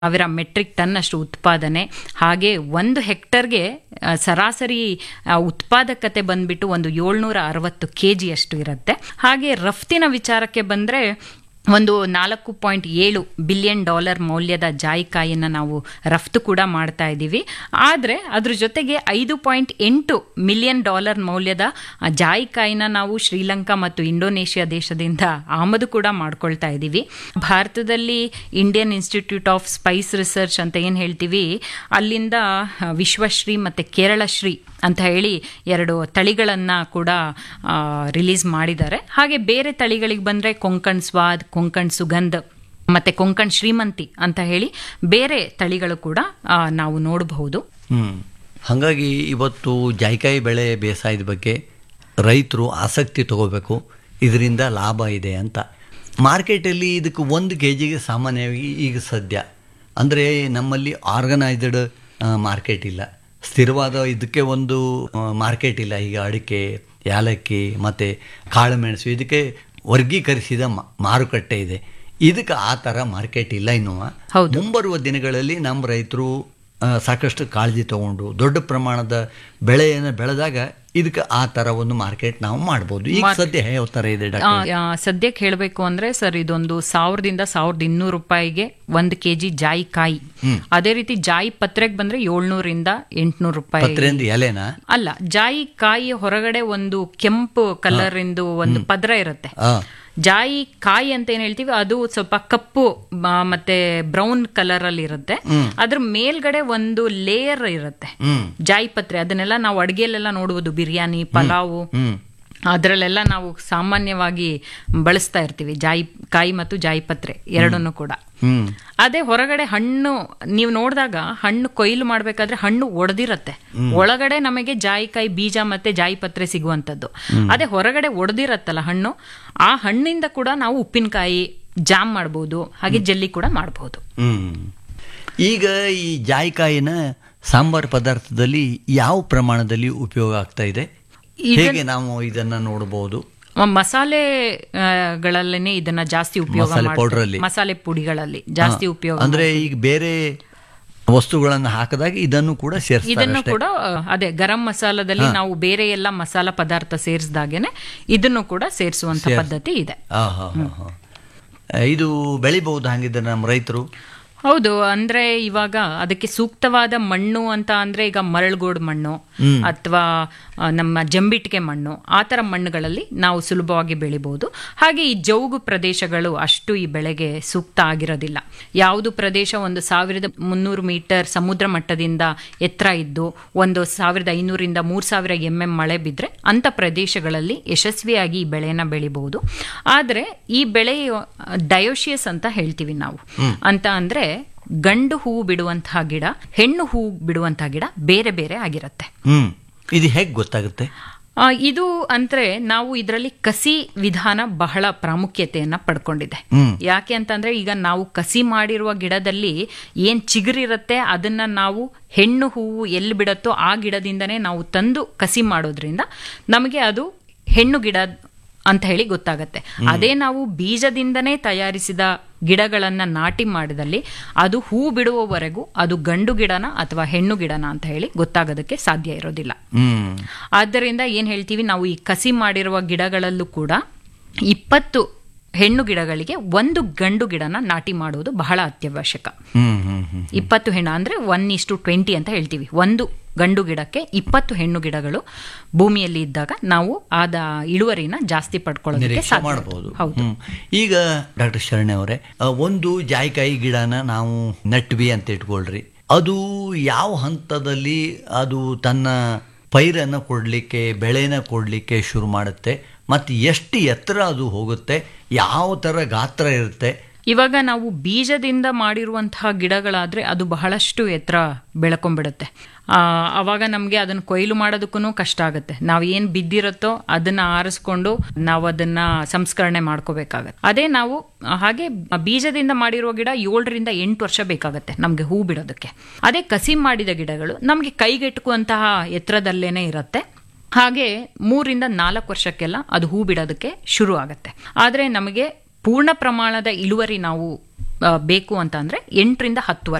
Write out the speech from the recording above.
ಸಾವಿರ metric ton ಅಷ್ಟು ಉತ್ಪಾದನೆ ಹಾಗೆ ಒಂದು ಹೆಕ್ಟರ್ಗೆ ಆ, ಸರಾಸರಿ ಆ, ಉತ್ಪಾದಕತೆ ಬಂದ್ಬಿಟ್ಟು ಒಂದು ಏಳ್ನೂರ ಅರವತ್ತು ಕೆ ಅಷ್ಟು ಇರುತ್ತೆ ಹಾಗೆ ರಫ್ತಿನ ವಿಚಾರಕ್ಕೆ ಬಂದರೆ ಒಂದು ನಾಲ್ಕು ಪಾಯಿಂಟ್ ಏಳು ಬಿಲಿಯನ್ ಡಾಲರ್ ಮೌಲ್ಯದ ಜಾಯಿಕಾಯಿಯನ್ನು ನಾವು ರಫ್ತು ಕೂಡ ಮಾಡ್ತಾ ಇದ್ದೀವಿ ಆದರೆ ಅದ್ರ ಜೊತೆಗೆ ಐದು ಪಾಯಿಂಟ್ ಎಂಟು ಮಿಲಿಯನ್ ಡಾಲರ್ ಮೌಲ್ಯದ ಆ, ಜಾಯಿಕಾಯಿನ ನಾವು ಶ್ರೀಲಂಕಾ ಮತ್ತು ಇಂಡೋನೇಷ್ಯಾ ದೇಶದಿಂದ ಆಮದು ಕೂಡ ಮಾಡ್ಕೊಳ್ತಾ ಇದ್ದೀವಿ ಭಾರತದಲ್ಲಿ Indian institute of spice research ಅಂತ ಏನು ಹೇಳ್ತೀವಿ ಅಲ್ಲಿಂದ ಆ, ವಿಶ್ವಶ್ರೀ ಮತ್ತು ಕೇರಳಶ್ರೀ ಅಂತ ಹೇಳಿ ಎರಡು ತಳಿಗಳನ್ನು ಕೂಡ ರಿಲೀಸ್ ಮಾಡಿದ್ದಾರೆ ಹಾಗೆ ಬೇರೆ ತಳಿಗಳಿಗೆ ಬಂದರೆ ಕೊಂಕಣ್ ಸ್ವಾದ್ ಕೊಂಕಣ್ ಸುಗಂಧ್ ಮತ್ತೆ ಕೊಂಕಣ್ ಶ್ರೀಮಂತಿ ಅಂತ ಹೇಳಿ ಬೇರೆ ತಳಿಗಳು ಕೂಡ ಆ, ನಾವು ನೋಡಬಹುದು ಹ್ಮ್ ಹಾಗಾಗಿ ಇವತ್ತು ಜಾಯಿಕಾಯಿ ಬೆಳೆ ಬೇಸಾಯದ ಬಗ್ಗೆ ರೈತರು ಆಸಕ್ತಿ ತಗೋಬೇಕು ಇದರಿಂದ ಲಾಭ ಇದೆ ಅಂತ ಮಾರ್ಕೆಟಲ್ಲಿ ಇದಕ್ಕೆ ಒಂದು ಕೆ ಜಿಗೆ ಸಾಮಾನ್ಯವಾಗಿ ಈಗ ಸದ್ಯ ಅಂದರೆ ನಮ್ಮಲ್ಲಿ ಆರ್ಗನೈಸ್ಡ್ ಮಾರ್ಕೆಟ್ ಇಲ್ಲ ಸ್ಥಿರವಾದ ಇದಕ್ಕೆ ಒಂದು ಮಾರ್ಕೆಟ್ ಇಲ್ಲ ಈಗ ಅಡಿಕೆ ಯಾಲಕ್ಕಿ ಮತ್ತು ಕಾಳುಮೆಣಸು ಇದಕ್ಕೆ ವರ್ಗೀಕರಿಸಿದ ಮಾ- ಮಾರುಕಟ್ಟೆ ಇದೆ ಇದಕ್ಕೆ ಆ ಥರ ಮಾರ್ಕೆಟ್ ಇಲ್ಲ ಇನ್ನು ಹೌದು. ಮುಂಬರುವ ದಿನಗಳಲ್ಲಿ ನಮ್ಮ ರೈತರು ಆ, ಸಾಕಷ್ಟು ಕಾಳಜಿ ತಗೊಂಡು ದೊಡ್ಡ ಪ್ರಮಾಣದ ಬೆಳೆಯನ್ನು ಬೆಳೆದಾಗ ಇದಕ್ಕೆ ಆ ಥರ ಒಂದು ಮಾರ್ಕೆಟ್ ನಾವು ಮಾಡ್ಬೋದು ಈಗ ಸದ್ಯ ಯಾವ ಥರ ಇದೆ ಆ, ಡಾಕ್ಟರ್ ಆ, ಸದ್ಯಕ್ಕೆ ಹೇಳಬೇಕು ಅಂದ್ರೆ ಸರ್ ಇದೊಂದು ಸಾವಿರದಿಂದ ಸಾವಿರದ ಇನ್ನೂರು ರೂಪಾಯಿಗೆ ಒಂದು ಕೆಜಿ ಜಾಯಿ ಕಾಯಿ ಅದೇ ರೀತಿ ಜಾಯಿ ಪತ್ರೆಗೆ ಬಂದ್ರೆ ಏಳ್ನೂರಿಂದ ಎಂಟ್ನೂರು ರೂಪಾಯಿ ಪತ್ರೆಂದು ಎಲೆನಾ ಅಲ್ಲ ಜಾಯಿ ಕಾಯಿ ಹೊರಗಡೆ ಒಂದು ಕೆಂಪು ಕಲರ್ ಇಂದು ಒಂದು ಪದ್ರ ಇರುತ್ತೆ ಆ, ಜಾಯಿ ಕಾಯಿ ಅಂತ ಏನ್ ಹೇಳ್ತೀವಿ ಅದು ಸ್ವಲ್ಪ ಕಪ್ಪು ಮ- ಮತ್ತೆ ಬ್ರೌನ್ ಕಲರ್ ಅಲ್ಲಿ ಇರುತ್ತೆ ಅದ್ರ ಮೇಲ್ಗಡೆ ಒಂದು ಲೇಯರ್ ಇರುತ್ತೆ ಹ್ಮ್ ಜಾಯಿ ಪತ್ರೆ ಅದನ್ನೆಲ್ಲ ನಾವು ಅಡುಗೆಯಲ್ಲೆಲ್ಲ ನೋಡುವುದು ಬಿರಿಯಾನಿ ಪಲಾವು ಹ್ಮ್ ಅದರಲ್ಲೆಲ್ಲ ನಾವು ಸಾಮಾನ್ಯವಾಗಿ ಬಳಸ್ತಾ ಇರ್ತೀವಿ ಜಾಯಿ ಕಾಯಿ ಮತ್ತು ಜಾಯಿ ಪತ್ರೆ ಎರಡನ್ನೂ ಕೂಡ ಹ್ಮ್ ಅದೇ ಹೊರಗಡೆ ಹಣ್ಣು ನೀವು ನೋಡಿದಾಗ ಹಣ್ಣು ಕೊಯ್ಲು ಮಾಡ್ಬೇಕಾದ್ರೆ ಹಣ್ಣು ಒಡೆದಿರತ್ತೆ ಒಳಗಡೆ ನಮಗೆ ಜಾಯಿಕಾಯಿ ಬೀಜ ಮತ್ತೆ ಜಾಯಿ ಪತ್ರೆ ಸಿಗುವಂತದ್ದು ಅದೇ ಹೊರಗಡೆ ಒಡೆದಿರತ್ತಲ್ಲ ಹಣ್ಣು ಆ ಹಣ್ಣಿಂದ ಕೂಡ ನಾವು ಉಪ್ಪಿನಕಾಯಿ ಜಾಮ್ ಮಾಡ್ಬೋದು ಹಾಗೆ ಜೆಲ್ಲಿ ಕೂಡ ಮಾಡಬಹುದು ಹ್ಮ್ ಈಗ ಈ ಜಾಯಿಕಾಯಿನ ಸಾಂಬಾರ್ ಪದಾರ್ಥದಲ್ಲಿ ಯಾವ ಪ್ರಮಾಣದಲ್ಲಿ ಉಪಯೋಗ ಆಗ್ತಾ ಇದೆ ಹೇಗೆ ನಾವು ಇದನ್ನ ನೋಡಬಹುದು ಮಸಾಲೆ ಆ, ಗಳಲ್ಲೇನೆ ಇದನ್ನ ಜಾಸ್ತಿ ಉಪಯೋಗ ಮಸಾಲೆ ಮಾಡ್ತಾರೆ. powder ಅಲ್ಲಿ? ಮಸಾಲೆ ಪುಡಿಗಳಲ್ಲಿ ಜಾಸ್ತಿ ಉಪಯೋಗ ಅಂದ್ರೆ ಈಗ ಬೇರೆ ವಸ್ತುಗಳನ್ನು ಹಾಕಿದಾಗ ಇದನ್ನು ಕೂಡ ಸೇರಿಸ್ತಾರೆ ಇದನ್ನು ಅಷ್ಟೇ. ಕೂಡ ಆ, ಅದೇ ಗರಂ ಮಸಾಲದಲ್ಲಿ ನಾವು ಬೇರೆ ಎಲ್ಲ ಮಸಾಲ ಪದಾರ್ಥ ಸೇರಿಸಿದಾಗೇನೆ ಇದನ್ನು ಕೂಡ ಸೇರಿಸುವಂತ ಪದ್ಧತಿ ಇದೆ ಆ, ಹಾ, ಹಾ, ಹಾ. ಇದು ಬೆಳಿಬಹುದು ಹಂಗಿದ್ರೆ ನಮ್ಮ ರೈತರು ಹೌದು ಅಂದ್ರೆ ಇವಾಗ ಅದಕ್ಕೆ ಸೂಕ್ತವಾದ ಮಣ್ಣು ಅಂತ ಅಂದ್ರೆ ಈಗ ಮರಳುಗೋಡು ಮಣ್ಣು ಅಥವಾ ನಮ್ಮ ಜಂಬಿಟ್ಟಿಗೆ ಮಣ್ಣು ಆ ಥರ ಮಣ್ಣುಗಳಲ್ಲಿ ನಾವು ಸುಲಭವಾಗಿ ಬೆಳಿಬಹುದು ಹಾಗೆ ಈ ಜೌಗು ಪ್ರದೇಶಗಳು ಅಷ್ಟು ಈ ಬೆಳೆಗೆ ಸೂಕ್ತ ಆಗಿರೋದಿಲ್ಲ ಯಾವುದು ಪ್ರದೇಶ ಒಂದು ಸಾವಿರದ ಮುನ್ನೂರು ಮೀಟರ್ ಸಮುದ್ರ ಮಟ್ಟದಿಂದ ಎತ್ತರ ಇದ್ದು ಒಂದು ಸಾವಿರದ ಐನೂರಿಂದ ಮೂರು ಸಾವಿರ ಎಂ ಎಂ ಮಳೆ ಬಿದ್ದರೆ ಅಂಥ ಪ್ರದೇಶಗಳಲ್ಲಿ ಯಶಸ್ವಿಯಾಗಿ ಈ ಬೆಳೆಯನ್ನು ಬೆಳಿಬಹುದು ಆದರೆ ಈ ಬೆಳೆ ಡಯೋಶಿಯಸ್ ಅಂತ ಹೇಳ್ತೀವಿ ನಾವು ಅಂತ ಅಂದ್ರೆ ಗಂಡು ಹೂವು ಬಿಡುವಂತಹ ಗಿಡ ಹೆಣ್ಣು ಹೂವು ಬಿಡುವಂತಹ ಗಿಡ ಬೇರೆ ಬೇರೆ ಆಗಿರುತ್ತೆ ಹ್ಮ್ ಇದು ಹೇಗೆ ಗೊತ್ತಾಗುತ್ತೆ ಆ, ಇದು ಅಂದ್ರೆ ನಾವು ಇದರಲ್ಲಿ ಕಸಿ ವಿಧಾನ ಬಹಳ ಪ್ರಾಮುಖ್ಯತೆಯನ್ನ ಪಡ್ಕೊಂಡಿದೆ ಹ್ಮ್. ಯಾಕೆ ಅಂತಂದ್ರೆ ಈಗ ನಾವು ಕಸಿ ಮಾಡಿರುವ ಗಿಡದಲ್ಲಿ ಏನ್ ಚಿಗುರಿರುತ್ತೆ ಅದನ್ನ ನಾವು ಹೆಣ್ಣು ಹೂವು ಎಲ್ಲಿ ಬಿಡತ್ತೋ ಆ ಗಿಡದಿಂದನೇ ನಾವು ತಂದು ಕಸಿ ಮಾಡೋದ್ರಿಂದ ನಮಗೆ ಅದು ಹೆಣ್ಣು ಗಿಡ ಅಂತ ಹೇಳಿ ಗೊತ್ತಾಗತ್ತೆ ಅದೇ ನಾವು ಬೀಜದಿಂದನೇ ತಯಾರಿಸಿದ ಗಿಡಗಳನ್ನ ನಾಟಿ ಮಾಡಿದಲ್ಲಿ ಅದು ಹೂ ಬಿಡುವವರೆಗೂ ಅದು ಗಂಡು ಗಿಡನ ಅಥವಾ ಹೆಣ್ಣು ಗಿಡನ ಅಂತ ಹೇಳಿ ಗೊತ್ತಾಗೋದಕ್ಕೆ ಸಾಧ್ಯ ಇರೋದಿಲ್ಲ ಹ್ಮ್ ಆದ್ದರಿಂದ ಏನ್ ಹೇಳ್ತೀವಿ ನಾವು ಈ ಕಸಿ ಮಾಡಿರುವ ಗಿಡಗಳಲ್ಲೂ ಕೂಡ ಇಪ್ಪತ್ತು ಹೆಣ್ಣು ಗಿಡಗಳಿಗೆ ಒಂದು ಗಂಡು ಗಿಡನ ನಾಟಿ ಮಾಡುವುದು ಬಹಳ ಅತ್ಯವಶ್ಯಕ ಹ್ಮ್ ಹ್ಮ್ ಹ್ಮ್ ಇಪ್ಪತ್ತು ಹೆಣ್ಣು ಅಂದ್ರೆ ಒನ್ ಇಷ್ಟು ಟ್ವೆಂಟಿ ಅಂತ ಹೇಳ್ತೀವಿ ಒಂದು ಗಂಡು ಗಿಡಕ್ಕೆ ಇಪ್ಪತ್ತು ಹೆಣ್ಣು ಗಿಡಗಳು ಭೂಮಿಯಲ್ಲಿ ಇದ್ದಾಗ ನಾವು ಆದ ಇಳುವರಿನ ಜಾಸ್ತಿ ಪಡ್ಕೊಳ್ಳೋದಕ್ಕೆ ನಿರೀಕ್ಷೆ ಸಾಧ್ಯ ಮಾಡಬಹುದು ಹೌದು ಹ್ಮ್. ಈಗ ಡಾಕ್ಟರ್ ಶರಣೆ ಅವರೇ ಆ, ಒಂದು ಜಾಯಿಕಾಯಿ ಗಿಡನ ನಾವು ನೆಟ್ವಿ ಅಂತ ಇಟ್ಕೊಳ್ರಿ ಅದು ಯಾವ ಹಂತದಲ್ಲಿ ಅದು ತನ್ನ ಪೈರನ್ನು ಕೊಡಲಿಕ್ಕೆ ಬೆಳೆನ ಕೊಡಲಿಕ್ಕೆ ಶುರು ಮಾಡುತ್ತೆ ಮತ್ತು ಎಷ್ಟು ಎತ್ತರ ಅದು ಹೋಗುತ್ತೆ ಯಾವ ಥರ ಗಾತ್ರ ಇರುತ್ತೆ ಇವಾಗ ನಾವು ಬೀಜದಿಂದ ಮಾಡಿರುವಂತಹ ಗಿಡಗಳಾದ್ರೆ ಅದು ಬಹಳಷ್ಟು ಎತ್ತರ ಬೆಳ್ಕೊಂಡ್ಬಿಡುತ್ತೆ ಆ, ಅವಾಗ ನಮಗೆ ಅದನ್ನ ಕೊಯ್ಲು ಮಾಡೋದಕ್ಕೂ ಕಷ್ಟ ಆಗುತ್ತೆ ನಾವು ಏನು ಬಿದ್ದಿರುತ್ತೋ ಅದನ್ನ ಆರಿಸ್ಕೊಂಡು ನಾವು ಅದನ್ನ ಸಂಸ್ಕರಣೆ ಮಾಡ್ಕೋಬೇಕಾಗತ್ತೆ ಅದೇ ನಾವು ಹಾಗೆ ಬೀಜದಿಂದ ಮಾಡಿರುವ ಗಿಡ ಏಳರಿಂದ ಎಂಟು ವರ್ಷ ಬೇಕಾಗತ್ತೆ ನಮಗೆ ಹೂ ಬಿಡೋದಕ್ಕೆ ಅದೇ ಕಸಿ ಮಾಡಿದ ಗಿಡಗಳು ನಮಗೆ ಕೈಗೆಟುಕುವಂತಹ ಎತ್ತರದಲ್ಲೇನೆ ಇರುತ್ತೆ ಹಾಗೆ ಮೂರಿಂದ ನಾಲ್ಕು ವರ್ಷಕ್ಕೆಲ್ಲ ಅದು ಹೂ ಬಿಡೋದಕ್ಕೆ ಶುರು ಆಗುತ್ತೆ ಆದರೆ ನಮಗೆ ಪೂರ್ಣ ಪ್ರಮಾಣದ ಇಳುವರಿ ನಾವು ಆ, ಬೇಕು ಅಂತ ಅಂದ್ರೆ ಎಂಟರಿಂದ ಹತ್ತು